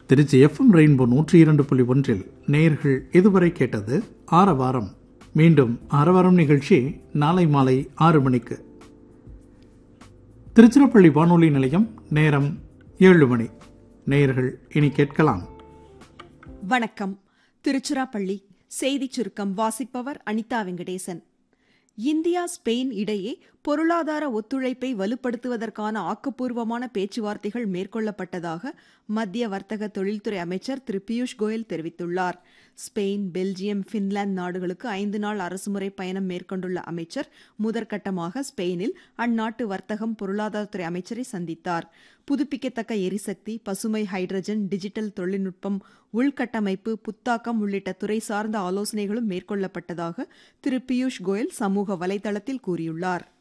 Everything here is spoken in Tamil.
திருச்சி எஃப்எம் ரெயின்போ நூற்றி இரண்டு புள்ளி ஒன்றில் நேயர்கள் இதுவரை கேட்டது ஆரவாரம் மீண்டும் ஆரவாரம் நிகழ்ச்சி நாளை மாலை ஆறு மணிக்கு திருச்சிராப்பள்ளி வானொலி நிலையம் நேரம் ஏழு மணி நேயர்கள் இனி கேட்கலாம் வணக்கம் திருச்சிராப்பள்ளி செய்திச் சுருக்கம் வாசிப்பவர் அனிதா வெங்கடேசன் இந்தியா ஸ்பெயின் இடையே பொருளாதார ஒத்துழைப்பை வலுப்படுத்துவதற்கான ஆக்கப்பூர்வமான பேச்சுவார்த்தைகள் மேற்கொள்ளப்பட்டதாக மத்திய வர்த்தக தொழில்துறை அமைச்சர் திரு பியூஷ் கோயல் தெரிவித்துள்ளார் ஸ்பெயின் பெல்ஜியம் பின்லாந்து நாடுகளுக்கு ஐந்து நாள் அரசுமுறை பயணம் மேற்கொண்டுள்ள அமைச்சர் முதற்கட்டமாக ஸ்பெயினில் அந்நாட்டு வர்த்தகம் பொருளாதாரத்துறை அமைச்சரை சந்தித்தார் புதுப்பிக்கத்தக்க எரிசக்தி பசுமை ஹைட்ரஜன் டிஜிட்டல் தொழில்நுட்பம் உள்கட்டமைப்பு புத்தாக்கம் உள்ளிட்ட துறை சார்ந்த ஆலோசனைகளும் மேற்கொள்ளப்பட்டதாக திரு பியூஷ் கோயல் சமூக வலைதளத்தில் கூறியுள்ளார்